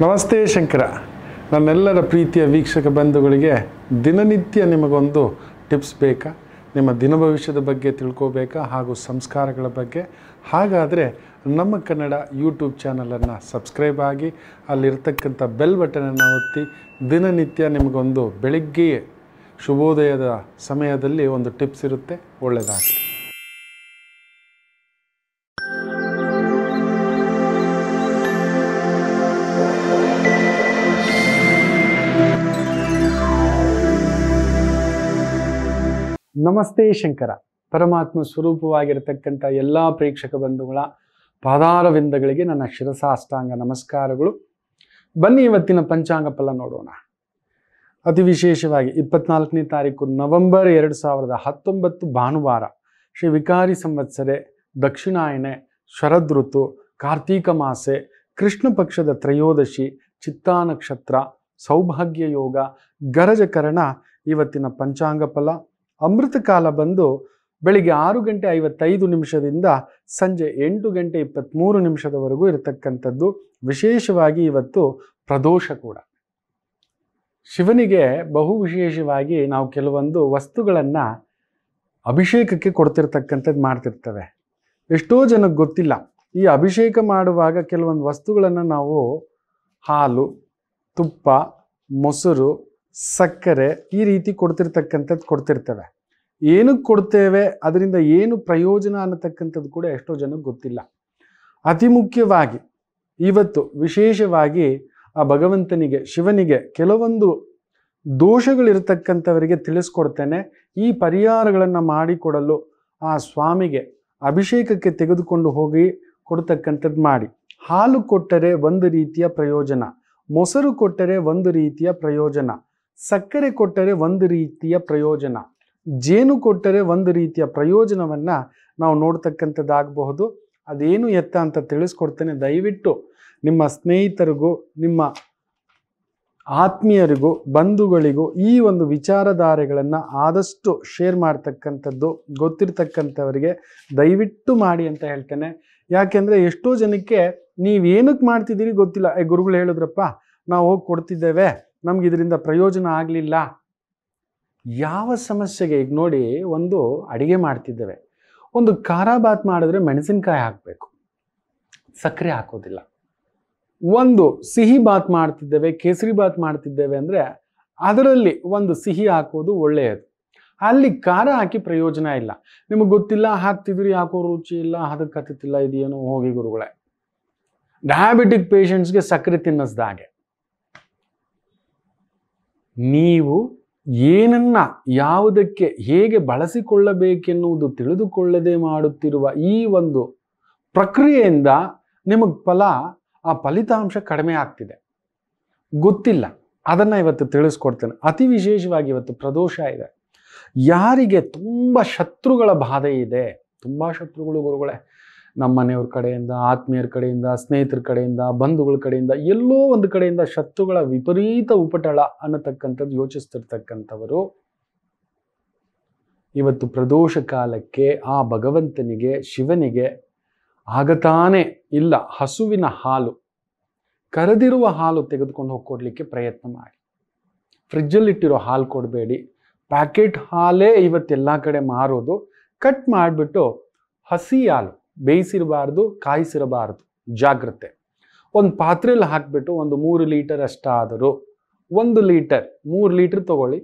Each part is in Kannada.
ನಮಸ್ತೆ ಶಂಕರ ನನ್ನೆಲ್ಲರ ಪ್ರೀತಿಯ ವೀಕ್ಷಕ ಬಂಧುಗಳಿಗೆ ದಿನನಿತ್ಯ ನಿಮಗೊಂದು ಟಿಪ್ಸ್ ಬೇಕಾ ನಿಮ್ಮ ದಿನ ಭವಿಷ್ಯದ ಬಗ್ಗೆ ತಿಳ್ಕೋಬೇಕಾ ಹಾಗೂ ಸಂಸ್ಕಾರಗಳ ಬಗ್ಗೆ ಹಾಗಾದರೆ ನಮ್ಮ ಕನ್ನಡ ಯೂಟ್ಯೂಬ್ ಚಾನಲನ್ನು ಸಬ್ಸ್ಕ್ರೈಬ್ ಆಗಿ ಅಲ್ಲಿರ್ತಕ್ಕಂಥ ಬೆಲ್ ಬಟನನ್ನು ಒತ್ತಿ ದಿನನಿತ್ಯ ನಿಮಗೊಂದು ಬೆಳಿಗ್ಗೆಯೇ ಶುಭೋದಯದ ಸಮಯದಲ್ಲಿ ಒಂದು ಟಿಪ್ಸ್ ಇರುತ್ತೆ ಒಳ್ಳೆಯದಾಗಲಿ ನಮಸ್ತೆ ಶಂಕರ ಪರಮಾತ್ಮ ಸ್ವರೂಪವಾಗಿರತಕ್ಕಂಥ ಎಲ್ಲ ಪ್ರೇಕ್ಷಕ ಬಂಧುಗಳ ಪಾದಾರವಿಂದಗಳಿಗೆ ನನ್ನ ಶಿರಸಾಷ್ಟಾಂಗ ನಮಸ್ಕಾರಗಳು ಬನ್ನಿ ಇವತ್ತಿನ ಪಂಚಾಂಗ ಫಲ ನೋಡೋಣ ಅತಿ ವಿಶೇಷವಾಗಿ ಇಪ್ಪತ್ನಾಲ್ಕನೇ ತಾರೀಕು ನವೆಂಬರ್ ಎರಡು ಸಾವಿರದ ಹತ್ತೊಂಬತ್ತು ಭಾನುವಾರ ಶ್ರೀ ವಿಕಾರಿ ಸಂವತ್ಸರೆ ದಕ್ಷಿಣಾಯನೆ ಶರದ್ ಋತು ಕಾರ್ತೀಕ ಮಾಸೆ ಕೃಷ್ಣ ಪಕ್ಷದ ತ್ರಯೋದಶಿ ಚಿತ್ತಾ ನಕ್ಷತ್ರ ಸೌಭಾಗ್ಯ ಯೋಗ ಗರಜಕರಣ ಇವತ್ತಿನ ಪಂಚಾಂಗ ಫಲ ಅಮೃತ ಕಾಲ ಬಂದು ಬೆಳಿಗ್ಗೆ ಆರು ಗಂಟೆ ಐವತ್ತೈದು ನಿಮಿಷದಿಂದ ಸಂಜೆ ಎಂಟು ಗಂಟೆ ಇಪ್ಪತ್ತ್ಮೂರು ನಿಮಿಷದವರೆಗೂ ಇರತಕ್ಕಂಥದ್ದು ವಿಶೇಷವಾಗಿ ಇವತ್ತು ಪ್ರದೋಷ ಕೂಡ ಶಿವನಿಗೆ ಬಹು ವಿಶೇಷವಾಗಿ ನಾವು ಕೆಲವೊಂದು ವಸ್ತುಗಳನ್ನು ಅಭಿಷೇಕಕ್ಕೆ ಕೊಡ್ತಿರ್ತಕ್ಕಂಥದ್ದು ಮಾಡ್ತಿರ್ತವೆ ಎಷ್ಟೋ ಜನಕ್ಕೆ ಗೊತ್ತಿಲ್ಲ ಈ ಅಭಿಷೇಕ ಮಾಡುವಾಗ ಕೆಲವೊಂದು ವಸ್ತುಗಳನ್ನು ನಾವು ಹಾಲು ತುಪ್ಪ ಮೊಸರು ಸಕ್ಕರೆ ಈ ರೀತಿ ಕೊಡ್ತಿರ್ತಕ್ಕಂಥದ್ದು ಕೊಡ್ತಿರ್ತೇವೆ ಏನಕ್ಕೆ ಕೊಡ್ತೇವೆ ಅದರಿಂದ ಏನು ಪ್ರಯೋಜನ ಅನ್ನತಕ್ಕಂಥದ್ದು ಕೂಡ ಎಷ್ಟೋ ಜನಕ್ಕೆ ಗೊತ್ತಿಲ್ಲ ಅತಿ ಮುಖ್ಯವಾಗಿ ಇವತ್ತು ವಿಶೇಷವಾಗಿ ಆ ಭಗವಂತನಿಗೆ ಶಿವನಿಗೆ ಕೆಲವೊಂದು ದೋಷಗಳಿರ್ತಕ್ಕಂಥವರಿಗೆ ತಿಳಿಸ್ಕೊಡ್ತೇನೆ ಈ ಪರಿಹಾರಗಳನ್ನು ಮಾಡಿಕೊಡಲು ಆ ಸ್ವಾಮಿಗೆ ಅಭಿಷೇಕಕ್ಕೆ ತೆಗೆದುಕೊಂಡು ಹೋಗಿ ಕೊಡ್ತಕ್ಕಂಥದ್ದು ಮಾಡಿ ಹಾಲು ಕೊಟ್ಟರೆ ಒಂದು ರೀತಿಯ ಪ್ರಯೋಜನ ಮೊಸರು ಕೊಟ್ಟರೆ ಒಂದು ರೀತಿಯ ಪ್ರಯೋಜನ ಸಕ್ಕರೆ ಕೊಟ್ಟರೆ ಒಂದು ರೀತಿಯ ಪ್ರಯೋಜನ ಜೇನು ಕೊಟ್ಟರೆ ಒಂದು ರೀತಿಯ ಪ್ರಯೋಜನವನ್ನು ನಾವು ನೋಡ್ತಕ್ಕಂಥದ್ದಾಗಬಹುದು ಅದೇನು ಎತ್ತ ಅಂತ ತಿಳಿಸ್ಕೊಡ್ತೇನೆ ದಯವಿಟ್ಟು ನಿಮ್ಮ ಸ್ನೇಹಿತರಿಗೂ ನಿಮ್ಮ ಆತ್ಮೀಯರಿಗೂ ಬಂಧುಗಳಿಗೂ ಈ ಒಂದು ವಿಚಾರಧಾರೆಗಳನ್ನು ಆದಷ್ಟು ಶೇರ್ ಮಾಡ್ತಕ್ಕಂಥದ್ದು ಗೊತ್ತಿರ್ತಕ್ಕಂಥವರಿಗೆ ದಯವಿಟ್ಟು ಮಾಡಿ ಅಂತ ಹೇಳ್ತೇನೆ ಯಾಕೆಂದರೆ ಎಷ್ಟೋ ಜನಕ್ಕೆ ನೀವೇನಕ್ಕೆ ಮಾಡ್ತಿದ್ದೀರಿ ಗೊತ್ತಿಲ್ಲ ಏ ಗುರುಗಳು ಹೇಳಿದ್ರಪ್ಪ ನಾವು ಹೋಗಿ ಕೊಡ್ತಿದ್ದೇವೆ ನಮ್ಗೆ ಇದರಿಂದ ಪ್ರಯೋಜನ ಆಗಲಿಲ್ಲ ಯಾವ ಸಮಸ್ಯೆಗೆ ಈಗ ನೋಡಿ ಒಂದು ಅಡಿಗೆ ಮಾಡ್ತಿದ್ದೇವೆ ಒಂದು ಖಾರ ಬಾತ್ ಮಾಡಿದ್ರೆ ಮೆಣಸಿನ್ಕಾಯಿ ಹಾಕಬೇಕು ಸಕ್ಕರೆ ಹಾಕೋದಿಲ್ಲ ಒಂದು ಸಿಹಿ ಬಾತ್ ಮಾಡ್ತಿದ್ದೇವೆ ಕೇಸರಿ ಬಾತ್ ಮಾಡ್ತಿದ್ದೇವೆ ಅಂದರೆ ಅದರಲ್ಲಿ ಒಂದು ಸಿಹಿ ಹಾಕೋದು ಒಳ್ಳೆಯದು ಅಲ್ಲಿ ಖಾರ ಹಾಕಿ ಪ್ರಯೋಜನ ಇಲ್ಲ ನಿಮಗೆ ಗೊತ್ತಿಲ್ಲ ಹಾಕ್ತಿದ್ರಿ ಹಾಕೋ ರುಚಿ ಇಲ್ಲ ಅದಕ್ಕೆ ಹತ್ತತಿಲ್ಲ ಇದೇನೋ ಹೋಗಿ ಗುರುಗಳೇ ಡಯಾಬಿಟಿಕ್ ಪೇಷಂಟ್ಸ್ಗೆ ಸಕ್ಕರೆ ತಿನ್ನಿಸ್ದ ಹಾಗೆ ನೀವು ಏನನ್ನ ಯಾವುದಕ್ಕೆ ಹೇಗೆ ಬಳಸಿಕೊಳ್ಳಬೇಕೆನ್ನುವುದು ತಿಳಿದುಕೊಳ್ಳದೆ ಮಾಡುತ್ತಿರುವ ಈ ಒಂದು ಪ್ರಕ್ರಿಯೆಯಿಂದ ನಿಮಗೆ ಫಲ ಆ ಫಲಿತಾಂಶ ಕಡಿಮೆ ಆಗ್ತಿದೆ ಗೊತ್ತಿಲ್ಲ ಅದನ್ನು ಇವತ್ತು ತಿಳಿಸ್ಕೊಡ್ತೇನೆ ಅತಿ ವಿಶೇಷವಾಗಿ ಇವತ್ತು ಪ್ರದೋಷ ಇದೆ ಯಾರಿಗೆ ತುಂಬ ಶತ್ರುಗಳ ಬಾಧೆ ಇದೆ ತುಂಬ ಶತ್ರುಗಳು ಗುರುಗಳೇ ನಮ್ಮ ಮನೆಯವ್ರ ಕಡೆಯಿಂದ ಆತ್ಮೀಯರ ಕಡೆಯಿಂದ ಸ್ನೇಹಿತರ ಕಡೆಯಿಂದ ಬಂಧುಗಳ ಕಡೆಯಿಂದ ಎಲ್ಲೋ ಒಂದು ಕಡೆಯಿಂದ ಶತ್ರುಗಳ ವಿಪರೀತ ಉಪಟಳ ಅನ್ನತಕ್ಕಂಥದ್ದು ಯೋಚಿಸ್ತಿರ್ತಕ್ಕಂಥವರು ಇವತ್ತು ಪ್ರದೋಷ ಕಾಲಕ್ಕೆ ಆ ಭಗವಂತನಿಗೆ ಶಿವನಿಗೆ ಆಗತಾನೆ ಇಲ್ಲ ಹಸುವಿನ ಹಾಲು ಕರೆದಿರುವ ಹಾಲು ತೆಗೆದುಕೊಂಡು ಹೋಗಿ ಕೊಡಲಿಕ್ಕೆ ಪ್ರಯತ್ನ ಮಾಡಿ ಫ್ರಿಜ್ಜಲ್ಲಿಟ್ಟಿರೋ ಹಾಲು ಕೊಡಬೇಡಿ ಪ್ಯಾಕೆಟ್ ಹಾಲೇ ಇವತ್ತೆಲ್ಲ ಕಡೆ ಮಾರೋದು ಕಟ್ ಮಾಡಿಬಿಟ್ಟು ಹಸಿ ಹಾಲು ಬೇಯಿಸಿರಬಾರ್ದು ಕಾಯಿಸಿರಬಾರ್ದು ಜಾಗ್ರತೆ ಒಂದು ಪಾತ್ರೆಯಲ್ಲಿ ಹಾಕಿಬಿಟ್ಟು ಒಂದು ಮೂರು ಲೀಟರ್ ಅಷ್ಟಾದರೂ ಒಂದು ಲೀಟರ್ ಮೂರು ಲೀಟರ್ ತಗೊಳ್ಳಿ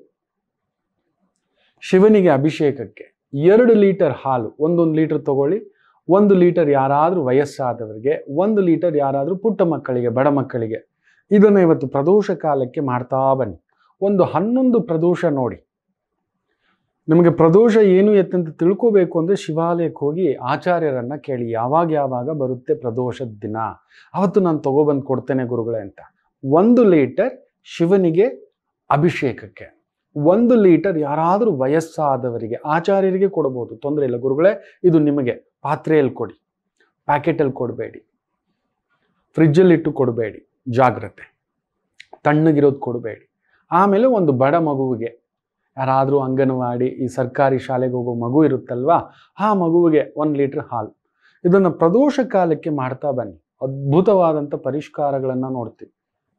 ಶಿವನಿಗೆ ಅಭಿಷೇಕಕ್ಕೆ ಎರಡು ಲೀಟರ್ ಹಾಲು ಒಂದೊಂದು ಲೀಟರ್ ತಗೊಳ್ಳಿ ಒಂದು ಲೀಟರ್ ಯಾರಾದರೂ ವಯಸ್ಸಾದವರಿಗೆ ಒಂದು ಲೀಟರ್ ಯಾರಾದರೂ ಪುಟ್ಟ ಮಕ್ಕಳಿಗೆ ಬಡ ಮಕ್ಕಳಿಗೆ ಇದನ್ನು ಇವತ್ತು ಪ್ರದೋಷ ಕಾಲಕ್ಕೆ ಮಾಡ್ತಾ ಬನ್ನಿ ಒಂದು ಹನ್ನೊಂದು ಪ್ರದೋಷ ನೋಡಿ ನಿಮಗೆ ಪ್ರದೋಷ ಏನು ಎತ್ತಂತ ತಿಳ್ಕೋಬೇಕು ಅಂದರೆ ಶಿವಾಲಯಕ್ಕೆ ಹೋಗಿ ಆಚಾರ್ಯರನ್ನು ಕೇಳಿ ಯಾವಾಗ ಯಾವಾಗ ಬರುತ್ತೆ ಪ್ರದೋಷದ ದಿನ ಅವತ್ತು ನಾನು ತಗೊಬಂದು ಕೊಡ್ತೇನೆ ಗುರುಗಳೇ ಅಂತ ಒಂದು ಲೀಟರ್ ಶಿವನಿಗೆ ಅಭಿಷೇಕಕ್ಕೆ ಒಂದು ಲೀಟರ್ ಯಾರಾದರೂ ವಯಸ್ಸಾದವರಿಗೆ ಆಚಾರ್ಯರಿಗೆ ಕೊಡಬಹುದು ತೊಂದರೆ ಇಲ್ಲ ಗುರುಗಳೇ ಇದು ನಿಮಗೆ ಪಾತ್ರೆಯಲ್ಲಿ ಕೊಡಿ ಪ್ಯಾಕೆಟಲ್ಲಿ ಕೊಡಬೇಡಿ ಫ್ರಿಜ್ಜಲ್ಲಿಟ್ಟು ಕೊಡಬೇಡಿ ಜಾಗ್ರತೆ ತಣ್ಣಗಿರೋದು ಕೊಡಬೇಡಿ ಆಮೇಲೆ ಒಂದು ಬಡ ಮಗುವಿಗೆ ಯಾರಾದರೂ ಅಂಗನವಾಡಿ ಈ ಸರ್ಕಾರಿ ಶಾಲೆಗೆ ಹೋಗೋ ಮಗು ಇರುತ್ತಲ್ವಾ ಆ ಮಗುವಿಗೆ ಒಂದು ಲೀಟ್ರ್ ಹಾಲು ಇದನ್ನು ಪ್ರದೋಷ ಕಾಲಕ್ಕೆ ಮಾಡ್ತಾ ಬನ್ನಿ ಅದ್ಭುತವಾದಂಥ ಪರಿಷ್ಕಾರಗಳನ್ನು ನೋಡ್ತೀವಿ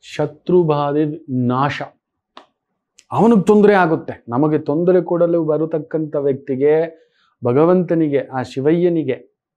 ಶತ್ರು ಬಾಧೆ ನಾಶ ಅವನಿಗೆ ತೊಂದರೆ ಆಗುತ್ತೆ ನಮಗೆ ತೊಂದರೆ ಕೊಡಲು ಬರತಕ್ಕಂಥ ವ್ಯಕ್ತಿಗೆ ಭಗವಂತನಿಗೆ ಆ ಶಿವಯ್ಯನಿಗೆ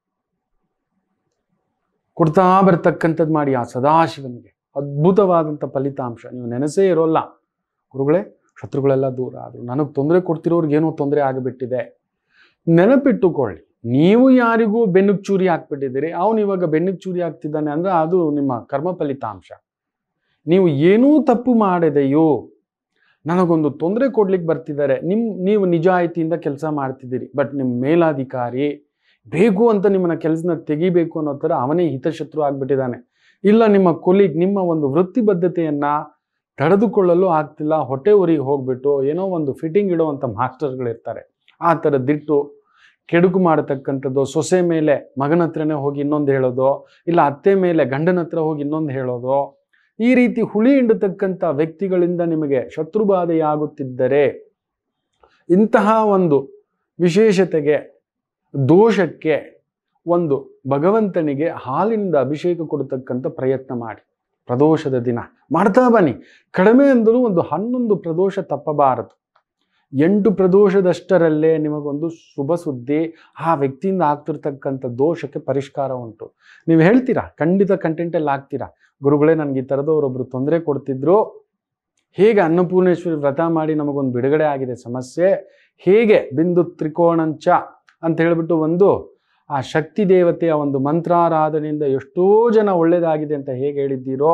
ಕೊಡ್ತಾ ಬರ್ತಕ್ಕಂಥದ್ದು ಮಾಡಿ ಆ ಸದಾಶಿವನಿಗೆ ಅದ್ಭುತವಾದಂಥ ಫಲಿತಾಂಶ ನೀವು ನೆನೆಸೇ ಇರೋಲ್ಲ ಗುರುಗಳೇ ಶತ್ರುಗಳೆಲ್ಲ ದೂರ ಆದರು ನನಗೆ ತೊಂದರೆ ಕೊಡ್ತಿರೋರ್ಗೆ ಏನೋ ತೊಂದರೆ ಆಗಿಬಿಟ್ಟಿದೆ ನೆನಪಿಟ್ಟುಕೊಳ್ಳಿ ನೀವು ಯಾರಿಗೂ ಬೆನ್ನಿಗೆ ಚೂರಿ ಹಾಕ್ಬಿಟ್ಟಿದ್ದೀರಿ ಅವನು ಇವಾಗ ಬೆನ್ನಿಗೆ ಚೂರಿ ಹಾಕ್ತಿದ್ದಾನೆ ಅಂದ್ರೆ ಅದು ನಿಮ್ಮ ಕರ್ಮ ಫಲಿತಾಂಶ ನೀವು ಏನೂ ತಪ್ಪು ಮಾಡದೆಯೋ ನನಗೊಂದು ತೊಂದರೆ ಕೊಡ್ಲಿಕ್ಕೆ ಬರ್ತಿದ್ದಾರೆ ನಿಮ್ ನೀವು ನಿಜಾಯಿತಿಯಿಂದ ಕೆಲಸ ಮಾಡ್ತಿದ್ದೀರಿ ಬಟ್ ನಿಮ್ಮ ಮೇಲಾಧಿಕಾರಿ ಬೇಕು ಅಂತ ನಿಮ್ಮನ್ನ ಕೆಲಸನ ತೆಗಿಬೇಕು ಅನ್ನೋ ಥರ ಅವನೇ ಹಿತಶತ್ರು ಆಗ್ಬಿಟ್ಟಿದ್ದಾನೆ ಇಲ್ಲ ನಿಮ್ಮ ಕೊಲಿಗ್ ನಿಮ್ಮ ಒಂದು ವೃತ್ತಿ ಬದ್ಧತೆಯನ್ನ ತಡೆದುಕೊಳ್ಳಲು ಆಗ್ತಿಲ್ಲ ಹೊಟ್ಟೆ ಊರಿಗೆ ಹೋಗ್ಬಿಟ್ಟು ಏನೋ ಒಂದು ಫಿಟ್ಟಿಂಗ್ ಇಡುವಂಥ ಮಾಸ್ಟರ್ಗಳಿರ್ತಾರೆ ಆ ಥರದ್ದಿಟ್ಟು ಕೆಡುಕು ಮಾಡತಕ್ಕಂಥದ್ದು ಸೊಸೆ ಮೇಲೆ ಮಗನ ಹತ್ರನೇ ಹೋಗಿ ಇನ್ನೊಂದು ಹೇಳೋದು ಇಲ್ಲ ಅತ್ತೆ ಮೇಲೆ ಗಂಡನ ಹತ್ರ ಹೋಗಿ ಇನ್ನೊಂದು ಹೇಳೋದು ಈ ರೀತಿ ಹುಳಿ ಹಿಂಡತಕ್ಕಂಥ ವ್ಯಕ್ತಿಗಳಿಂದ ನಿಮಗೆ ಶತ್ರುಬಾಧೆಯಾಗುತ್ತಿದ್ದರೆ ಇಂತಹ ಒಂದು ವಿಶೇಷತೆಗೆ ದೋಷಕ್ಕೆ ಒಂದು ಭಗವಂತನಿಗೆ ಹಾಲಿನಿಂದ ಅಭಿಷೇಕ ಕೊಡತಕ್ಕಂಥ ಪ್ರಯತ್ನ ಮಾಡಿ ಪ್ರದೋಷದ ದಿನ ಮಾಡ್ತಾ ಬನ್ನಿ ಕಡಿಮೆ ಅಂದರೂ ಒಂದು ಹನ್ನೊಂದು ಪ್ರದೋಷ ತಪ್ಪಬಾರದು ಎಂಟು ಪ್ರದೋಷದಷ್ಟರಲ್ಲೇ ನಿಮಗೊಂದು ಶುಭ ಸುದ್ದಿ ಆ ವ್ಯಕ್ತಿಯಿಂದ ಆಗ್ತಿರ್ತಕ್ಕಂಥ ದೋಷಕ್ಕೆ ಪರಿಷ್ಕಾರ ಉಂಟು ನೀವು ಹೇಳ್ತೀರಾ ಖಂಡಿತ ಕಂಟೆಂಟಲ್ಲಿ ಆಗ್ತೀರಾ ಗುರುಗಳೇ ನನಗೆ ಈ ಥರದವರೊಬ್ಬರು ತೊಂದರೆ ಕೊಡ್ತಿದ್ರು ಹೇಗೆ ಅನ್ನಪೂರ್ಣೇಶ್ವರಿ ವ್ರತ ಮಾಡಿ ನಮಗೊಂದು ಬಿಡುಗಡೆ ಆಗಿದೆ ಸಮಸ್ಯೆ ಹೇಗೆ ಬಿಂದು ತ್ರಿಕೋಣಂಚ ಅಂತ ಹೇಳಿಬಿಟ್ಟು ಒಂದು ಆ ಶಕ್ತಿ ದೇವತೆಯ ಒಂದು ಮಂತ್ರಾರಾಧನೆಯಿಂದ ಎಷ್ಟೋ ಜನ ಒಳ್ಳೆಯದಾಗಿದೆ ಅಂತ ಹೇಗೆ ಹೇಳಿದ್ದೀರೋ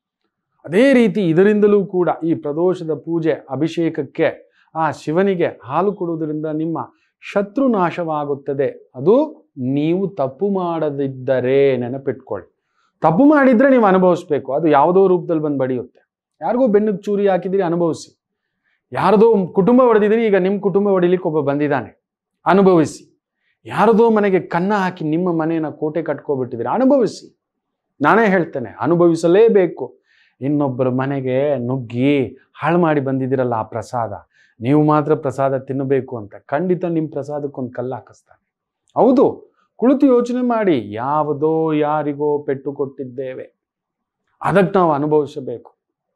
ಅದೇ ರೀತಿ ಇದರಿಂದಲೂ ಕೂಡ ಈ ಪ್ರದೋಷದ ಪೂಜೆ ಅಭಿಷೇಕಕ್ಕೆ ಆ ಶಿವನಿಗೆ ಹಾಲು ಕೊಡುವುದರಿಂದ ನಿಮ್ಮ ಶತ್ರು ನಾಶವಾಗುತ್ತದೆ ಅದು ನೀವು ತಪ್ಪು ಮಾಡದಿದ್ದರೆ ನೆನಪಿಟ್ಕೊಳ್ಳಿ ತಪ್ಪು ಮಾಡಿದ್ರೆ ನೀವು ಅನುಭವಿಸ್ಬೇಕು ಅದು ಯಾವುದೋ ರೂಪದಲ್ಲಿ ಬಂದು ಬಡಿಯುತ್ತೆ ಯಾರಿಗೋ ಬೆನ್ನಿಗೆ ಚೂರಿ ಹಾಕಿದಿರಿ ಅನುಭವಿಸಿ ಯಾರದೋ ಕುಟುಂಬ ಹೊಡೆದಿದ್ದೀರಿ ಈಗ ನಿಮ್ಮ ಕುಟುಂಬ ಹೊಡಿಲಿಕ್ಕೆ ಒಬ್ಬ ಬಂದಿದ್ದಾನೆ ಅನುಭವಿಸಿ ಯಾರದೋ ಮನೆಗೆ ಕನ್ನ ಹಾಕಿ ನಿಮ್ಮ ಮನೆಯನ್ನು ಕೋಟೆ ಕಟ್ಕೊಬಿಟ್ಟಿದ್ದೀರಿ ಅನುಭವಿಸಿ ನಾನೇ ಹೇಳ್ತೇನೆ ಅನುಭವಿಸಲೇಬೇಕು ಇನ್ನೊಬ್ಬರ ಮನೆಗೆ ನುಗ್ಗಿ ಹಾಳು ಮಾಡಿ ಬಂದಿದ್ದೀರಲ್ಲ ಆ ಪ್ರಸಾದ ನೀವು ಮಾತ್ರ ಪ್ರಸಾದ ತಿನ್ನಬೇಕು ಅಂತ ಖಂಡಿತ ನಿಮ್ಮ ಪ್ರಸಾದಕ್ಕೊಂದು ಕಲ್ಲು ಹಾಕಿಸ್ತಾನೆ ಹೌದು ಕುಳಿತು ಯೋಚನೆ ಮಾಡಿ ಯಾವುದೋ ಯಾರಿಗೋ ಪೆಟ್ಟು ಕೊಟ್ಟಿದ್ದೇವೆ ಅದಕ್ಕೆ ನಾವು ಅನುಭವಿಸಬೇಕು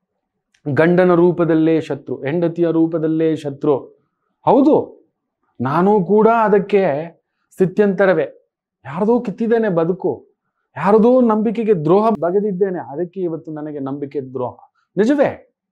ಗಂಡನ ರೂಪದಲ್ಲೇ ಶತ್ರು ಹೆಂಡತಿಯ ರೂಪದಲ್ಲೇ ಶತ್ರು ಹೌದು ನಾನು ಕೂಡ ಅದಕ್ಕೆ ಸ್ಥಿತ್ಯಂತರವೇ ಯಾರದೋ ಕಿತ್ತಿದ್ದೇನೆ ಬದುಕು ಯಾರದೋ ನಂಬಿಕೆಗೆ ದ್ರೋಹ ಬಗೆದಿದ್ದೇನೆ ಅದಕ್ಕೆ ಇವತ್ತು ನನಗೆ ನಂಬಿಕೆ ದ್ರೋಹ ನಿಜವೇ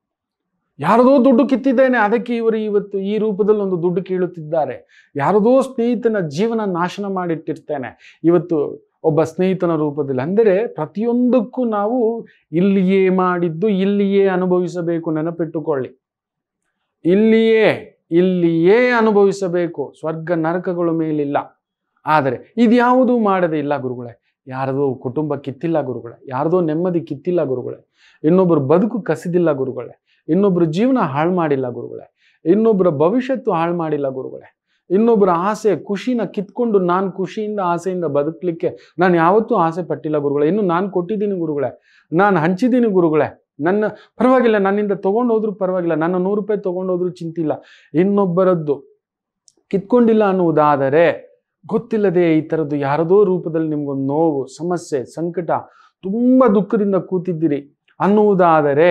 ಯಾರದೋ ದುಡ್ಡು ಕಿತ್ತಿದ್ದೇನೆ ಅದಕ್ಕೆ ಇವರು ಇವತ್ತು ಈ ರೂಪದಲ್ಲಿ ಒಂದು ದುಡ್ಡು ಕೀಳುತ್ತಿದ್ದಾರೆ ಯಾರದೋ ಸ್ನೇಹಿತನ ಜೀವನ ನಾಶನ ಮಾಡಿಟ್ಟಿರ್ತೇನೆ ಇವತ್ತು ಒಬ್ಬ ಸ್ನೇಹಿತನ ರೂಪದಲ್ಲಿ ಅಂದರೆ ಪ್ರತಿಯೊಂದಕ್ಕೂ ನಾವು ಇಲ್ಲಿಯೇ ಮಾಡಿದ್ದು ಇಲ್ಲಿಯೇ ಅನುಭವಿಸಬೇಕು ನೆನಪಿಟ್ಟುಕೊಳ್ಳಿ ಇಲ್ಲಿಯೇ ಇಲ್ಲಿಯೇ ಅನುಭವಿಸಬೇಕು ಸ್ವರ್ಗ ನರಕಗಳ ಮೇಲಿಲ್ಲ ಆದರೆ ಇದ್ಯಾವುದೂ ಮಾಡದೇ ಇಲ್ಲ ಗುರುಗಳೇ ಯಾರದೋ ಕುಟುಂಬ ಕಿತ್ತಿಲ್ಲ ಗುರುಗಳೇ ಯಾರದೋ ನೆಮ್ಮದಿ ಕಿತ್ತಿಲ್ಲ ಗುರುಗಳೇ ಇನ್ನೊಬ್ಬರು ಬದುಕು ಕಸಿದಿಲ್ಲ ಗುರುಗಳೇ ಇನ್ನೊಬ್ಬರು ಜೀವನ ಹಾಳು ಮಾಡಿಲ್ಲ ಗುರುಗಳೇ ಇನ್ನೊಬ್ಬರ ಭವಿಷ್ಯತ್ತು ಹಾಳು ಮಾಡಿಲ್ಲ ಗುರುಗಳೇ ಇನ್ನೊಬ್ಬರ ಆಸೆ ಖುಷಿನ ಕಿತ್ಕೊಂಡು ನಾನು ಖುಷಿಯಿಂದ ಆಸೆಯಿಂದ ಬದುಕಲಿಕ್ಕೆ ನಾನು ಯಾವತ್ತೂ ಆಸೆ ಪಟ್ಟಿಲ್ಲ ಗುರುಗಳೇ ಇನ್ನು ನಾನು ಕೊಟ್ಟಿದ್ದೀನಿ ಗುರುಗಳೇ ನಾನು ಹಂಚಿದ್ದೀನಿ ಗುರುಗಳೇ ನನ್ನ ಪರವಾಗಿಲ್ಲ ನನ್ನಿಂದ ತೊಗೊಂಡು ಹೋದ್ರೂ ಪರವಾಗಿಲ್ಲ ನನ್ನ ನೂರು ರೂಪಾಯಿ ತೊಗೊಂಡು ಹೋದ್ರೂ ಚಿಂತಿಲ್ಲ ಇನ್ನೊಬ್ಬರದ್ದು ಕಿತ್ಕೊಂಡಿಲ್ಲ ಅನ್ನುವುದಾದರೆ ಗೊತ್ತಿಲ್ಲದೆ ಈ ಥರದ್ದು ಯಾರದೋ ರೂಪದಲ್ಲಿ ನಿಮ್ಗೊಂದು ನೋವು ಸಮಸ್ಯೆ ಸಂಕಟ ತುಂಬ ದುಃಖದಿಂದ ಕೂತಿದ್ದೀರಿ ಅನ್ನುವುದಾದರೆ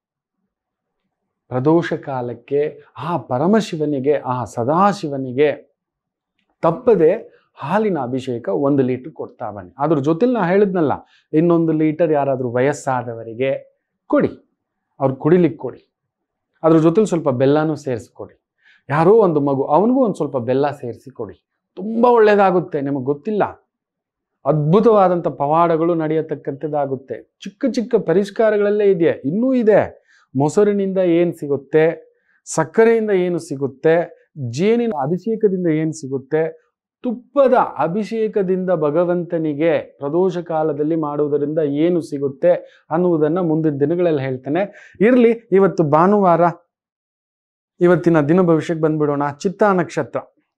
ಪ್ರದೋಷ ಕಾಲಕ್ಕೆ ಆ ಪರಮಶಿವನಿಗೆ ಆ ಸದಾಶಿವನಿಗೆ ತಪ್ಪದೆ ಹಾಲಿನ ಅಭಿಷೇಕ ಒಂದು ಲೀಟರ್ ಕೊಡ್ತಾ ಬನ್ನಿ ಅದ್ರ ಜೊತೆಲಿ ನಾ ಹೇಳಿದ್ನಲ್ಲ ಇನ್ನೊಂದು ಲೀಟರ್ ಯಾರಾದರೂ ವಯಸ್ಸಾದವರಿಗೆ ಕೊಡಿ ಅವ್ರು ಕುಡಿಲಿಕ್ಕೆ ಕೊಡಿ ಅದ್ರ ಜೊತೆಲಿ ಸ್ವಲ್ಪ ಬೆಲ್ಲನೂ ಸೇರಿಸ್ಕೊಡಿ ಯಾರೋ ಒಂದು ಮಗು ಅವನಿಗೂ ಒಂದು ಸ್ವಲ್ಪ ಬೆಲ್ಲ ಸೇರಿಸಿ ಕೊಡಿ ತುಂಬ ಒಳ್ಳೆಯದಾಗುತ್ತೆ ನಿಮಗೆ ಗೊತ್ತಿಲ್ಲ ಅದ್ಭುತವಾದಂಥ ಪವಾಡಗಳು ನಡೆಯತಕ್ಕಂಥದ್ದಾಗುತ್ತೆ ಚಿಕ್ಕ ಚಿಕ್ಕ ಪರಿಷ್ಕಾರಗಳಲ್ಲೇ ಇದೆಯೇ ಇನ್ನೂ ಇದೆ ಮೊಸರಿನಿಂದ ಏನು ಸಿಗುತ್ತೆ ಸಕ್ಕರೆಯಿಂದ ಏನು ಸಿಗುತ್ತೆ ಜೇನಿನ ಅಭಿಷೇಕದಿಂದ ಏನು ಸಿಗುತ್ತೆ ತುಪ್ಪದ ಅಭಿಷೇಕದಿಂದ ಭಗವಂತನಿಗೆ ಪ್ರದೋಷ ಕಾಲದಲ್ಲಿ ಮಾಡುವುದರಿಂದ ಏನು ಸಿಗುತ್ತೆ ಅನ್ನುವುದನ್ನು ಮುಂದಿನ ದಿನಗಳಲ್ಲಿ ಹೇಳ್ತೇನೆ ಇರಲಿ ಇವತ್ತು ಭಾನುವಾರ ಇವತ್ತಿನ ದಿನ ಭವಿಷ್ಯಕ್ಕೆ ಬಂದ್ಬಿಡೋಣ ಚಿತ್ತಾ ನಕ್ಷತ್ರ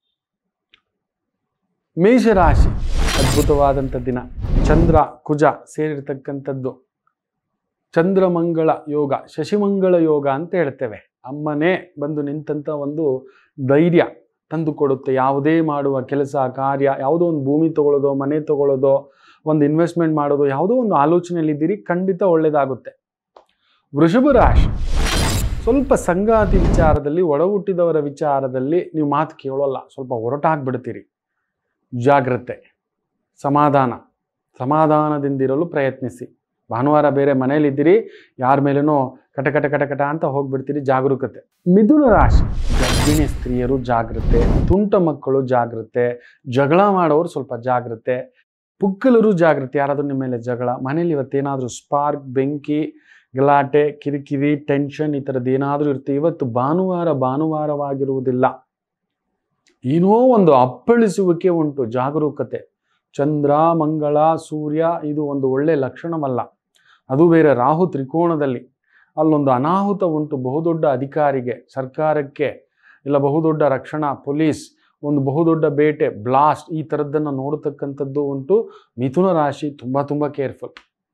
ಮೇಷರಾಶಿ ಅದ್ಭುತವಾದಂಥ ದಿನ ಚಂದ್ರ ಕುಜ ಸೇರಿರ್ತಕ್ಕಂಥದ್ದು ಚಂದ್ರಮಂಗಳ ಯೋಗ ಶಶಿಮಂಗಳ ಯೋಗ ಅಂತ ಹೇಳ್ತೇವೆ ಅಮ್ಮನೇ ಬಂದು ನಿಂತಂಥ ಒಂದು ಧೈರ್ಯ ತಂದು ಕೊಡುತ್ತೆ ಯಾವುದೇ ಮಾಡುವ ಕೆಲಸ ಕಾರ್ಯ ಯಾವುದೋ ಒಂದು ಭೂಮಿ ತಗೊಳ್ಳೋದೋ ಮನೆ ತಗೊಳ್ಳೋದೋ ಒಂದು ಇನ್ವೆಸ್ಟ್ಮೆಂಟ್ ಮಾಡೋದು ಯಾವುದೋ ಒಂದು ಆಲೋಚನೆಯಲ್ಲಿದ್ದೀರಿ ಖಂಡಿತ ಒಳ್ಳೆಯದಾಗುತ್ತೆ ವೃಷಭ ರಾಶಿ ಸ್ವಲ್ಪ ಸಂಗಾತಿ ವಿಚಾರದಲ್ಲಿ ಒಡ ಹುಟ್ಟಿದವರ ವಿಚಾರದಲ್ಲಿ ನೀವು ಮಾತು ಕೇಳೋಲ್ಲ ಸ್ವಲ್ಪ ಹೊರಟಾಗ್ಬಿಡ್ತೀರಿ ಜಾಗ್ರತೆ ಸಮಾಧಾನ ಸಮಾಧಾನದಿಂದಿರಲು ಪ್ರಯತ್ನಿಸಿ ಭಾನುವಾರ ಬೇರೆ ಮನೇಲಿದ್ದೀರಿ ಯಾರ ಮೇಲೇನೋ ಕಟ ಕಟ ಕಟ ಕಟ ಅಂತ ಹೋಗ್ಬಿಡ್ತೀರಿ ಜಾಗರೂಕತೆ ಮಿಥುನ ರಾಶಿ ಗರ್ಭಿಣಿ ಸ್ತ್ರೀಯರು ಜಾಗ್ರತೆ ತುಂಟ ಮಕ್ಕಳು ಜಾಗ್ರತೆ ಜಗಳ ಮಾಡೋರು ಸ್ವಲ್ಪ ಜಾಗ್ರತೆ ಪುಕ್ಕಲರು ಜಾಗ್ರತೆ ಯಾರಾದ್ರೂ ನಿಮ್ಮ ಮೇಲೆ ಜಗಳ ಮನೇಲಿ ಇವತ್ತೇನಾದ್ರೂ ಸ್ಪಾರ್ಕ್ ಬೆಂಕಿ ಗಲಾಟೆ ಕಿರಿಕಿರಿ ಟೆನ್ಷನ್ ಈ ಥರದ್ದು ಏನಾದರೂ ಇರುತ್ತೆ ಇವತ್ತು ಭಾನುವಾರ ಭಾನುವಾರವಾಗಿರುವುದಿಲ್ಲ ಏನೋ ಒಂದು ಅಪ್ಪಳಿಸುವಿಕೆ ಉಂಟು ಜಾಗರೂಕತೆ ಚಂದ್ರ ಮಂಗಳ ಸೂರ್ಯ ಇದು ಒಂದು ಒಳ್ಳೆ ಲಕ್ಷಣವಲ್ಲ ಅದು ಬೇರೆ ರಾಹು ತ್ರಿಕೋಣದಲ್ಲಿ ಅಲ್ಲೊಂದು ಅನಾಹುತ ಉಂಟು ಬಹುದೊಡ್ಡ ಅಧಿಕಾರಿಗೆ ಸರ್ಕಾರಕ್ಕೆ ಇಲ್ಲ ಬಹುದೊಡ್ಡ ರಕ್ಷಣಾ ಪೊಲೀಸ್ ಒಂದು ಬಹುದೊಡ್ಡ ಬೇಟೆ ಬ್ಲಾಸ್ಟ್ ಈ ಥರದ್ದನ್ನು ನೋಡತಕ್ಕಂಥದ್ದು ಉಂಟು ಮಿಥುನ ರಾಶಿ ತುಂಬ ತುಂಬ ಕೇರ್ಫುಲ್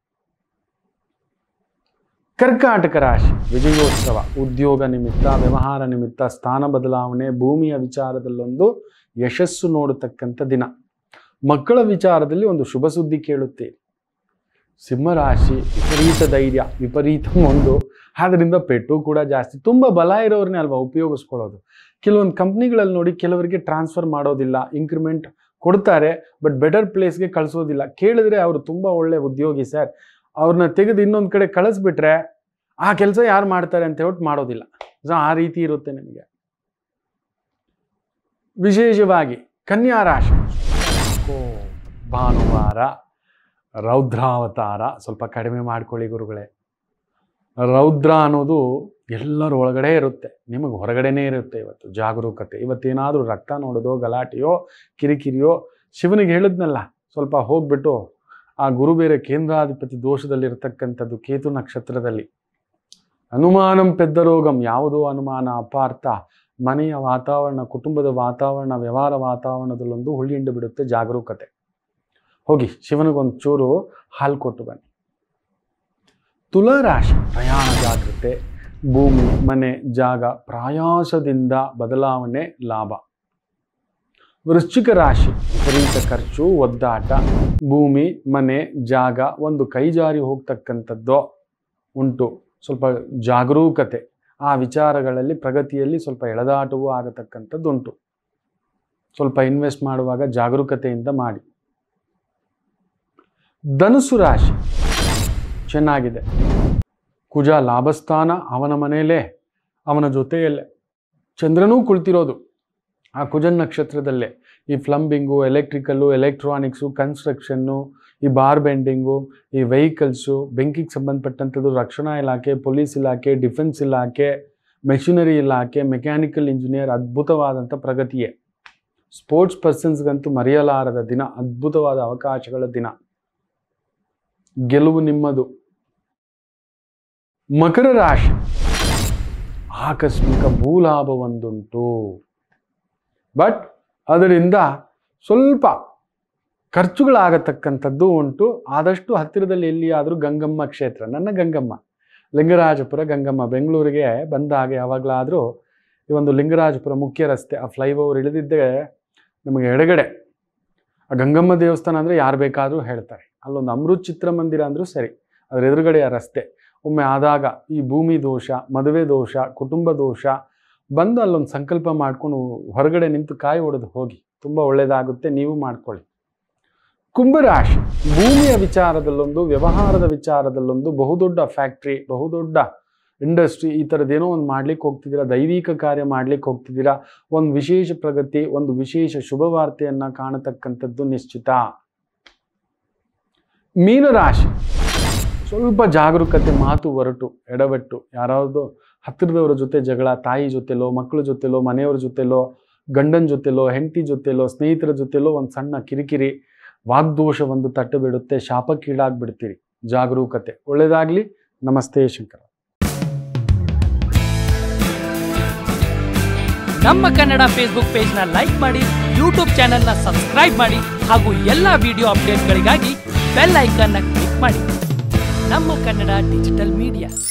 ಕರ್ಕಾಟಕ ರಾಶಿ ವಿಜಯೋತ್ಸವ ಉದ್ಯೋಗ ನಿಮಿತ್ತ ವ್ಯವಹಾರ ನಿಮಿತ್ತ ಸ್ಥಾನ ಬದಲಾವಣೆ ಭೂಮಿಯ ವಿಚಾರದಲ್ಲೊಂದು ಯಶಸ್ಸು ನೋಡತಕ್ಕಂಥ ದಿನ ಮಕ್ಕಳ ವಿಚಾರದಲ್ಲಿ ಒಂದು ಶುಭ ಸುದ್ದಿ ಕೇಳುತ್ತೀರಿ ಸಿಂಹರಾಶಿ ವಿಪರೀತ ಧೈರ್ಯ ವಿಪರೀತ ಒಂದು ಆದ್ರಿಂದ ಪೆಟ್ಟು ಕೂಡ ಜಾಸ್ತಿ ತುಂಬ ಬಲ ಇರೋರನ್ನೇ ಅಲ್ವಾ ಉಪಯೋಗಿಸ್ಕೊಳ್ಳೋದು ಕೆಲವೊಂದು ಕಂಪ್ನಿಗಳಲ್ಲಿ ನೋಡಿ ಕೆಲವರಿಗೆ ಟ್ರಾನ್ಸ್ಫರ್ ಮಾಡೋದಿಲ್ಲ ಇಂಕ್ರಿಮೆಂಟ್ ಕೊಡ್ತಾರೆ ಬಟ್ ಬೆಟರ್ ಪ್ಲೇಸ್ಗೆ ಕಳಿಸೋದಿಲ್ಲ ಕೇಳಿದ್ರೆ ಅವರು ತುಂಬ ಒಳ್ಳೆ ಉದ್ಯೋಗಿ ಸರ್ ಅವ್ರನ್ನ ತೆಗೆದು ಇನ್ನೊಂದು ಕಡೆ ಕಳಿಸ್ಬಿಟ್ರೆ ಆ ಕೆಲಸ ಯಾರು ಮಾಡ್ತಾರೆ ಅಂತ ಹೇಳ್ಬಿಟ್ಟು ಮಾಡೋದಿಲ್ಲ ಸೊ ಆ ರೀತಿ ಇರುತ್ತೆ ನಿಮಗೆ ವಿಶೇಷವಾಗಿ ಕನ್ಯಾ ರಾಶಿ ಓ, ಭಾನುವಾರ ರೌದ್ರಾವತಾರ ಸ್ವಲ್ಪ ಕಡಿಮೆ ಮಾಡ್ಕೊಳ್ಳಿ ಗುರುಗಳೇ ರೌದ್ರ ಅನ್ನೋದು ಎಲ್ಲರ ಒಳಗಡೆ ಇರುತ್ತೆ ನಿಮಗೆ ಹೊರಗಡೆನೇ ಇರುತ್ತೆ ಇವತ್ತು ಜಾಗರೂಕತೆ ಇವತ್ತೇನಾದರೂ ರಕ್ತ ನೋಡೋದೋ ಗಲಾಟೆಯೋ ಕಿರಿಕಿರಿಯೋ ಶಿವನಿಗೆ ಹೇಳಿದ್ನಲ್ಲ ಸ್ವಲ್ಪ ಹೋಗ್ಬಿಟ್ಟು ಆ ಗುರು ಬೇರೆ ಕೇಂದ್ರಾಧಿಪತಿ ದೋಷದಲ್ಲಿರ್ತಕ್ಕಂಥದ್ದು ಕೇತು ನಕ್ಷತ್ರದಲ್ಲಿ ಅನುಮಾನಂ ಪೆದ್ದ ರೋಗಂ ಯಾವುದೋ ಅನುಮಾನ ಅಪಾರ್ಥ ಮನೆಯ ವಾತಾವರಣ ಕುಟುಂಬದ ವಾತಾವರಣ ವ್ಯವಹಾರ ವಾತಾವರಣದಲ್ಲೊಂದು ಹುಳಿಹಿಂಡು ಬಿಡುತ್ತೆ ಜಾಗರೂಕತೆ ಹೋಗಿ ಶಿವನಿಗೊಂದು ಚೂರು ಹಾಲು ಕೊಟ್ಟು ಬನ್ನಿ ತುಲಾರಾಶಿ ಪ್ರಯಾಣ ಜಾಗೃತೆ ಭೂಮಿ ಮನೆ ಜಾಗ ಪ್ರಾಯಾಸದಿಂದ ಬದಲಾವಣೆ ಲಾಭ ವೃಶ್ಚಿಕ ರಾಶಿ ವಿಪರೀತ ಖರ್ಚು ಒದ್ದಾಟ ಭೂಮಿ ಮನೆ ಜಾಗ ಒಂದು ಕೈ ಜಾರಿ ಹೋಗ್ತಕ್ಕಂಥದ್ದು ಉಂಟು ಸ್ವಲ್ಪ ಜಾಗರೂಕತೆ ಆ ವಿಚಾರಗಳಲ್ಲಿ ಪ್ರಗತಿಯಲ್ಲಿ ಸ್ವಲ್ಪ ಎಳೆದಾಟವೂ ಆಗತಕ್ಕಂಥದ್ದುಂಟು ಸ್ವಲ್ಪ ಇನ್ವೆಸ್ಟ್ ಮಾಡುವಾಗ ಜಾಗರೂಕತೆಯಿಂದ ಮಾಡಿ ಧನುಸು ರಾಶಿ ಚೆನ್ನಾಗಿದೆ ಕುಜ ಲಾಭಸ್ಥಾನ ಅವನ ಮನೆಯಲ್ಲೇ ಅವನ ಜೊತೆಯಲ್ಲೇ ಚಂದ್ರನೂ ಕುಳಿತಿರೋದು ಆ ಕುಜನ್ ನಕ್ಷತ್ರದಲ್ಲೇ ಈ ಪ್ಲಂಬಿಂಗು ಎಲೆಕ್ಟ್ರಿಕಲ್ಲು ಎಲೆಕ್ಟ್ರಾನಿಕ್ಸು ಕನ್ಸ್ಟ್ರಕ್ಷನ್ನು ಈ ಬಾರ್ ಬೆಂಡಿಂಗು ಈ ವೆಹಿಕಲ್ಸು ಬೆಂಕಿಗೆ ಸಂಬಂಧಪಟ್ಟಂಥದ್ದು ರಕ್ಷಣಾ ಇಲಾಖೆ ಪೊಲೀಸ್ ಇಲಾಖೆ ಡಿಫೆನ್ಸ್ ಇಲಾಖೆ ಮೆಷಿನರಿ ಇಲಾಖೆ ಮೆಕ್ಯಾನಿಕಲ್ ಇಂಜಿನಿಯರ್ ಅದ್ಭುತವಾದಂಥ ಪ್ರಗತಿಯೇ ಸ್ಪೋರ್ಟ್ಸ್ ಪರ್ಸನ್ಸ್ಗಂತೂ ಮರೆಯಲಾರದ ದಿನ ಅದ್ಭುತವಾದ ಅವಕಾಶಗಳ ದಿನ ಗೆಲುವು ನಿಮ್ಮದು ಮಕರ ರಾಶಿ ಆಕಸ್ಮಿಕ ಭೂಲಾಭ ಒಂದುಂಟು ಬಟ್ ಅದರಿಂದ ಸ್ವಲ್ಪ ಖರ್ಚುಗಳಾಗತಕ್ಕಂಥದ್ದು ಉಂಟು ಆದಷ್ಟು ಹತ್ತಿರದಲ್ಲಿ ಎಲ್ಲಿಯಾದರೂ ಗಂಗಮ್ಮ ಕ್ಷೇತ್ರ ನನ್ನ ಗಂಗಮ್ಮ ಲಿಂಗರಾಜಪುರ ಗಂಗಮ್ಮ ಬೆಂಗಳೂರಿಗೆ ಬಂದಾಗ ಯಾವಾಗಲಾದರೂ ಈ ಒಂದು ಲಿಂಗರಾಜಪುರ ಮುಖ್ಯ ರಸ್ತೆ ಆ ಫ್ಲೈಓವರ್ ಇಳಿದಿದ್ದೇ ನಮಗೆ ಎಡಗಡೆ ಆ ಗಂಗಮ್ಮ ದೇವಸ್ಥಾನ ಅಂದರೆ ಯಾರು ಬೇಕಾದರೂ ಹೇಳ್ತಾರೆ ಅಲ್ಲೊಂದು ಅಮೃತ್ ಚಿತ್ರಮಂದಿರ ಅಂದರೂ ಸರಿ ಅದ್ರ ಎದುರುಗಡೆ ಆ ರಸ್ತೆ ಒಮ್ಮೆ ಆದಾಗ ಈ ಭೂಮಿ ದೋಷ ಮದುವೆ ದೋಷ ಕುಟುಂಬ ದೋಷ ಬಂದು ಅಲ್ಲೊಂದು ಸಂಕಲ್ಪ ಮಾಡ್ಕೊಂಡು ಹೊರಗಡೆ ನಿಂತು ಕಾಯಿ ಹೊಡೆದು ಹೋಗಿ ತುಂಬ ಒಳ್ಳೆಯದಾಗುತ್ತೆ ನೀವು ಮಾಡ್ಕೊಳ್ಳಿ ಕುಂಭರಾಶಿ ಭೂಮಿಯ ವಿಚಾರದಲ್ಲೊಂದು ವ್ಯವಹಾರದ ವಿಚಾರದಲ್ಲೊಂದು ಬಹುದೊಡ್ಡ ಫ್ಯಾಕ್ಟ್ರಿ ಬಹುದೊಡ್ಡ ಇಂಡಸ್ಟ್ರಿ ಈ ಥರದ್ದೇನೋ ಒಂದು ಮಾಡ್ಲಿಕ್ಕೆ ಹೋಗ್ತಿದ್ದೀರಾ ದೈವಿಕ ಕಾರ್ಯ ಮಾಡ್ಲಿಕ್ಕೆ ಹೋಗ್ತಿದ್ದೀರಾ ಒಂದು ವಿಶೇಷ ಪ್ರಗತಿ ಒಂದು ವಿಶೇಷ ಶುಭ ವಾರ್ತೆಯನ್ನ ಕಾಣತಕ್ಕಂಥದ್ದು ನಿಶ್ಚಿತ ಮೀನರಾಶಿ ಸ್ವಲ್ಪ ಜಾಗರೂಕತೆ ಮಾತು ಹೊರಟು ಎಡವಟ್ಟು ಯಾರಾವುದು ಹತ್ತಿರದವರ ಜೊತೆ ಜಗಳ ತಾಯಿ ಜೊತೆಲೋ ಮಕ್ಕಳ ಜೊತೆಲೋ ಮನೆಯವ್ರ ಜೊತೆಲೋ ಗಂಡನ ಜೊತೆಲೋ ಹೆಂಡತಿ ಜೊತೆಲೋ ಸ್ನೇಹಿತರ ಜೊತೆಲೋ ಒಂದು ಸಣ್ಣ ಕಿರಿಕಿರಿ ವಾಗ್ದೋಷ ಒಂದು ತಟ್ಟು ಬಿಡುತ್ತೆ ಶಾಪಕ್ಕೀಡಾಗ್ಬಿಡ್ತೀರಿ ಜಾಗರೂಕತೆ ಒಳ್ಳೆಯದಾಗಲಿ ನಮಸ್ತೆ ಶಂಕರ ನಮ್ಮ ಕನ್ನಡ ಫೇಸ್ಬುಕ್ ಪೇಜ್ನ ಲೈಕ್ ಮಾಡಿ ಯೂಟ್ಯೂಬ್ ಚಾನೆಲ್ನ ಸಬ್ಸ್ಕ್ರೈಬ್ ಮಾಡಿ ಹಾಗೂ ಎಲ್ಲ ವಿಡಿಯೋ ಅಪ್ಡೇಟ್ಗಳಿಗಾಗಿ ಬೆಲ್ ಐಕಾನ್ನ ಕ್ಲಿಕ್ ಮಾಡಿ ನಮ್ಮ ಕನ್ನಡ ಡಿಜಿಟಲ್ ಮೀಡಿಯಾ